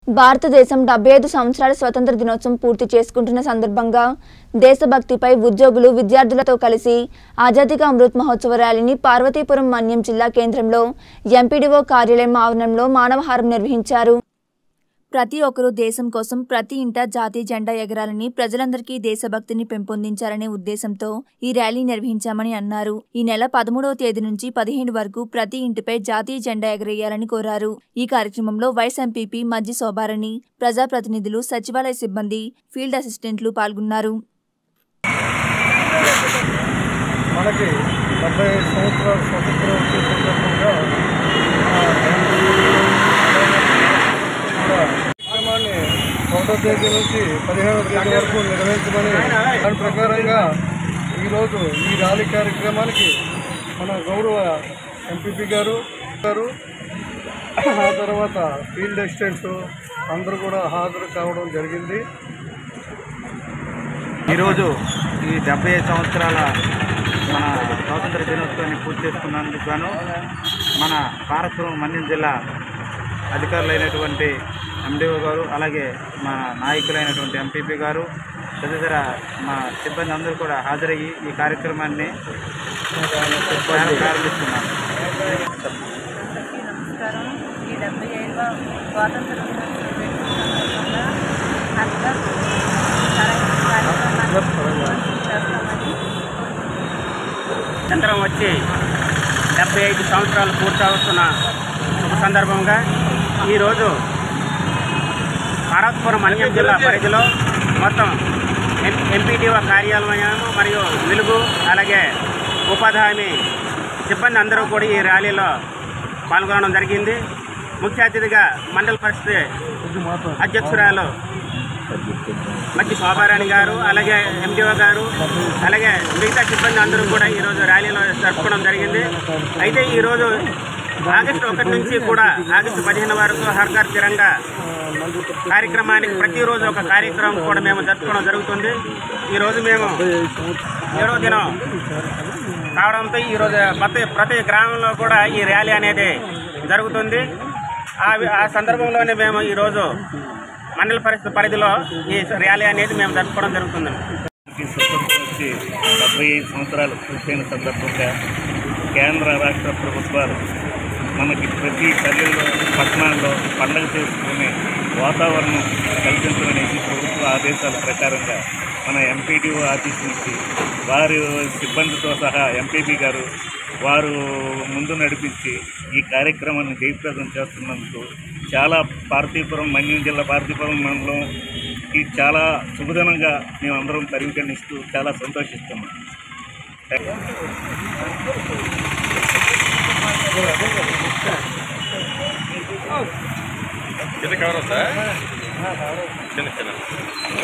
భారతదేశం డెబ్బై ఐదు సంవత్సరాల స్వతంత్ర దినోత్సవం పూర్తి చేసుకుంటున్న సందర్భంగా దేశభక్తిపై ఉద్యోగులు విద్యార్థులతో కలిసి ఆజాదీ కా అమృత్ మహోత్సవ ర్యాలీని పార్వతీపురం మన్యం జిల్లా కేంద్రంలో ఎంపీడీఓ కార్యాలయం ఆవరణంలో మానవహారం నిర్వహించారు ప్రతి ఒక్కరూ దేశం కోసం ప్రతి ఇంట జాతీయ జెండా ఎగరాలని ప్రజలందరికీ దేశభక్తిని పెంపొందించాలనే ఉద్దేశంతో ఈ ర్యాలీ నిర్వహించామని అన్నారు ఈ నెల పదమూడవ తేదీ నుంచి పదిహేను వరకు ప్రతి ఇంటిపై జాతీయ జెండా ఎగరేయాలని కోరారు ఈ కార్యక్రమంలో వైస్ ఎంపీపీ మజ్జి శోభారణి ప్రజాప్రతినిధులు సచివాలయ సిబ్బంది ఫీల్డ్ అసిస్టెంట్లు పాల్గొన్నారు మనకి డెబ్బై ఐదు సంవత్సరాల స్వతంత్రం వచ్చే సందర్భంగా ఆ, కూడా కార్యక్రమాన్ని ఒకటో తేదీ నుంచి పదిహేనవ తేదీ వరకు నిర్వహించమని దాని ప్రకారంగా ఈరోజు ఈ ర్యాలీ కార్యక్రమానికి మన గౌరవ ఎంపీపీ గారు గారు ఆ తర్వాత ఫీల్డ్ అసిస్టెంట్స్ అందరూ కూడా హాజరు కావడం జరిగింది ఈరోజు ఈ డెబ్బై ఐదు సంవత్సరాల మన స్వాతంత్ర దినోత్సవాన్ని పూర్తి చేసుకున్నందుకు గాను మన పార్వతీపురం మన్యం జిల్లా అధికారులైనటువంటి ఎండిఓ గారు అలాగే మా నాయకులైనటువంటి ఎంపీపీ గారు తదితర మా సిబ్బంది అందరూ కూడా హాజరయ్యి ఈ కార్యక్రమాన్ని ప్రారంభిస్తున్నాం నమస్కారం ఈ డెబ్బై ఐదవ స్వాతంత్ర దినోత్సవం సందర్భంగా అందరూ సరైన కార్యక్రమాన్ని చేస్తామని యంత్రం వచ్చి డెబ్బై ఐదు సంవత్సరాలు పూర్తవుతున్న శుభ సందర్భంగా ఈరోజు భారత్పురం మన్యం జిల్లా పరిధిలో మొత్తం ఎం ఎంపీటీఓ కార్యాలయం మరియు వెలుగు అలాగే ఉపాధి హామీ సిబ్బంది అందరూ కూడా ఈ ర్యాలీలో పాల్గొనడం జరిగింది ముఖ్య అతిథిగా మండల పరిషత్ అధ్యక్షురాలు మధ్య శోభారాణి గారు అలాగే ఎండిఓ గారు అలాగే మిగతా సిబ్బంది అందరూ కూడా ఈరోజు ర్యాలీలో జరుపుకోవడం జరిగింది అయితే ఈరోజు ఆగస్టు ఒకటి నుంచి కూడా ఆగస్టు పదిహేను వరకు హర్ఘర్ తిరంగా కార్యక్రమానికి ప్రతిరోజు ఒక కార్యక్రమం కూడా మేము జరుపుకోవడం జరుగుతుంది ఈరోజు మేము ఏడో దినం కావడంతో ఈరోజు ప్రతి ప్రతి గ్రామంలో కూడా ఈ ర్యాలీ అనేది జరుగుతుంది ఆ వి- ఆ సందర్భంలోనే మేము ఈరోజు మండల పరిషత్ పరిధిలో ఈ ర్యాలీ అనేది మేము జరుపుకోవడం జరుగుతుంది ఈ స్వతంత్రం వచ్చి డెబ్బై ఐదు సంవత్సరాలు పూర్తయిన సందర్భంగా కేంద్ర రాష్ట్ర ప్రభుత్వాలు మనకి ప్రతి పల్లెల్లో పట్టణాల్లో పండగ చేసుకునే వాతావరణం కల్పించమనేసి ప్రభుత్వ ఆదేశాల ప్రకారంగా మన ఎంపీడీఓ ఆఫీస్ నుంచి వారి సిబ్బందితో సహా ఎంపీబీ గారు వారు ముందు నడిపించి ఈ కార్యక్రమాన్ని జయప్రదం చేస్తున్నందుకు చాలా పార్తీపురం మన్యం జిల్లా పార్తీపురం మండలంకి చాలా శుభదినంగా మేమందరం పరిగణిస్తూ చాలా సంతోషిస్తున్నాం చిన్న కవర్ వస్తా చిన్న చిన్న